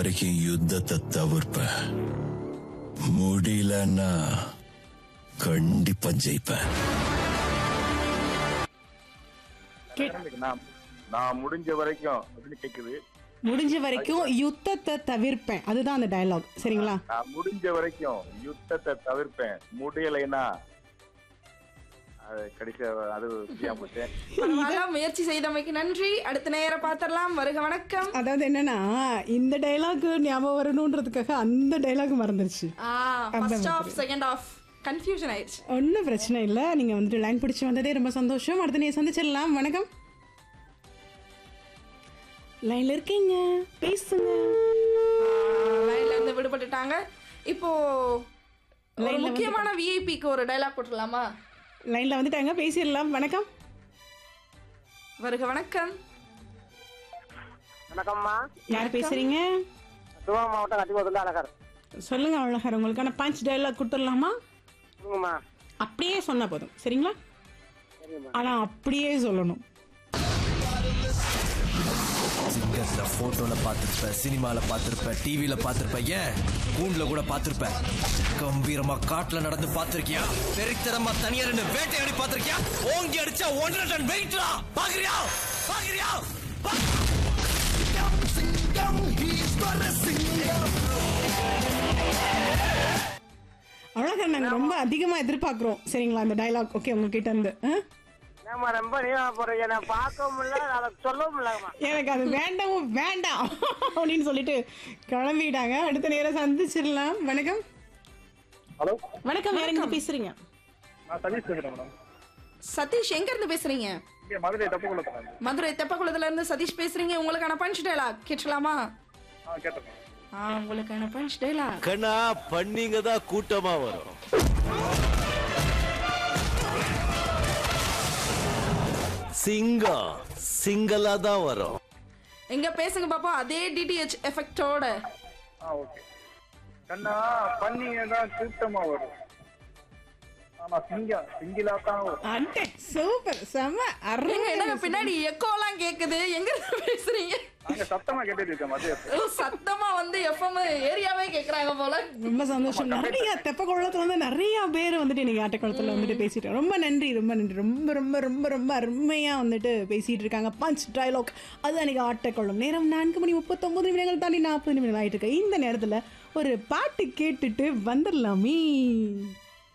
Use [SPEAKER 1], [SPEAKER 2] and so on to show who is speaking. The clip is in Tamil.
[SPEAKER 1] வரைக்கும் யுத்தத்தை தவிர்ப்பேன் முடியலன்னா கண்டிப்பா ஜெயிப்பேன்
[SPEAKER 2] நான் நான் முடிஞ்ச வரைக்கும் அப்படின்னு கேக்குது
[SPEAKER 3] முடிஞ்ச வரைக்கும் யுத்தத்தை தவிர்ப்பேன் அதுதான் அந்த டயலாக் சரிங்களா
[SPEAKER 2] நான் முடிஞ்ச வரைக்கும் யுத்தத்தை தவிர்ப்பேன் முடியலைன்னா அது கடைசி அது புரியாம போச்சேன்
[SPEAKER 4] பரவாயில்ல முயற்சி செய்தமைக்கு நன்றி அடுத்த நேரம் பார்த்தரலாம் வருக வணக்கம்
[SPEAKER 3] அதாவது என்னன்னா இந்த டைலாக் ஞாபகம் வரணுன்றதுக்காக அந்த டைலாக் மறந்துருச்சு
[SPEAKER 4] ஆ first half second half confusion ஆயிடுச்சு
[SPEAKER 3] ஒன்றும் பிரச்சனை இல்லை நீங்கள் வந்துட்டு லைன் பிடிச்சி வந்ததே ரொம்ப சந்தோஷம் அடுத்து நீ சந்திச்சிடலாம் வணக்கம் லைன்ல இருக்கீங்க பேசுங்க
[SPEAKER 4] லைன்ல இருந்து விடுபட்டுட்டாங்க இப்போ ஒரு முக்கியமான விஐபிக்கு ஒரு டைலாக் போட்டுடலாமா
[SPEAKER 3] லைன்ல வந்துட்டாங்க பேசிடலாம் வணக்கம்
[SPEAKER 4] வருக வணக்கம்
[SPEAKER 5] வணக்கம்மா
[SPEAKER 3] யார் பேசுறீங்க
[SPEAKER 5] சிவகங்கை மாவட்டம் கட்டிபோத்துல அழகர்
[SPEAKER 3] சொல்லுங்க அழகர் உங்களுக்கான பஞ்ச் டைலாக் கொடுத்துடலாமா
[SPEAKER 5] சொல்லுங்கம்மா
[SPEAKER 3] அப்படியே சொன்னா போதும் சரிங்களா ஆனா அப்படியே சொல்லணும்
[SPEAKER 6] சிங்கர்ல போட்டோல பார்த்திருப்ப சினிமால பார்த்திருப்ப டிவில பார்த்திருப்ப ஏன் கூண்டுல கூட பார்த்திருப்ப கம்பீரமா காட்டுல நடந்து பார்த்திருக்கியா வெறித்தனமா தனியா ரெண்டு வேட்டையாடி பார்த்திருக்கியா ஓங்கி அடிச்சா ஒன்றரை டன் வெயிட்ரா பாக்குறியா பாக்குறியா பா-
[SPEAKER 3] அழகர் நாங்க ரொம்ப அதிகமா எதிர்பார்க்கிறோம் சரிங்களா அந்த டைலாக் ஓகே உங்ககிட்ட இருந்து ஆ?
[SPEAKER 5] ஏம்மா ரொம்ப நீளமா போறீங்க நான் பார்க்கவும் முடியல அதை சொல்லவும் முடியலம்மா
[SPEAKER 3] எனக்கு அது வேண்டவும் வேண்டாம் அப்படின்னு சொல்லிட்டு கிளம்பிட்டாங்க அடுத்த நேரம் சந்திச்சிடலாம் வணக்கம்
[SPEAKER 2] ஹலோ
[SPEAKER 3] வணக்கம் யார் எங்க பேசுறீங்க
[SPEAKER 2] நான் சதீஷ் பேசுறேன் மேடம்
[SPEAKER 4] சதீஷ் எங்க இருந்து பேசுறீங்க
[SPEAKER 2] இங்கே மதுரை தப்புக்குள்ள
[SPEAKER 4] மதுரை தெப்பக்குளத்துல இருந்து சதீஷ் பேசுறீங்க உங்களுக்கான பஞ்ச் டைலாக் கேட்கலாமா
[SPEAKER 2] ஆ கேட்டேன்
[SPEAKER 4] ஆ உங்களுக்கான பஞ்ச் டைலாக்
[SPEAKER 6] கண்ணா பண்ணிங்க தான் கூட்டமா வரும் சிங்கம் சிங்கலா தான் வரும்
[SPEAKER 4] எங்க பேசுங்க பாப்போம் அதே டிடிஹெச் எஃபெக்டோட
[SPEAKER 2] ஆ ஓகே கண்ணா பண்ணிங்க தான் கூட்டமா வரும் ஆமா சிங்கம் சிங்கிலா தான் வரும்
[SPEAKER 3] அண்டே சூப்பர் செம்ம
[SPEAKER 4] எங்க
[SPEAKER 3] அருமை
[SPEAKER 4] என்னங்க பின்னாடி எக்கோலாம் கேக்குது எங்க இருந்து பேசுறீங்க
[SPEAKER 2] நாங்க சத்தமா கேட்டுட்டு இருக்கோம் மதிய
[SPEAKER 4] ஓ, சத்தமா வந்து எஃப்எம் ஏரியாவே கேக்குறாங்க போல
[SPEAKER 3] ரொம்ப சந்தோஷம் நிறைய தெப்ப குளத்துல வந்து நிறைய பேர் வந்துட்டு இன்னைக்கு ஆட்டக்குளத்துல வந்துட்டு பேசிட்டு ரொம்ப நன்றி ரொம்ப நன்றி ரொம்ப ரொம்ப ரொம்ப ரொம்ப அருமையா வந்துட்டு பேசிட்டு இருக்காங்க பஞ்ச் டயலாக் அது அன்னைக்கு ஆட்டக்குளம் நேரம் நான்கு மணி முப்பத்தொன்பது நிமிடங்கள் தாண்டி நாற்பது நிமிடங்கள் ஆயிட்டு இருக்கு இந்த நேரத்துல ஒரு பாட்டு கேட்டுட்டு வந்துடலாமே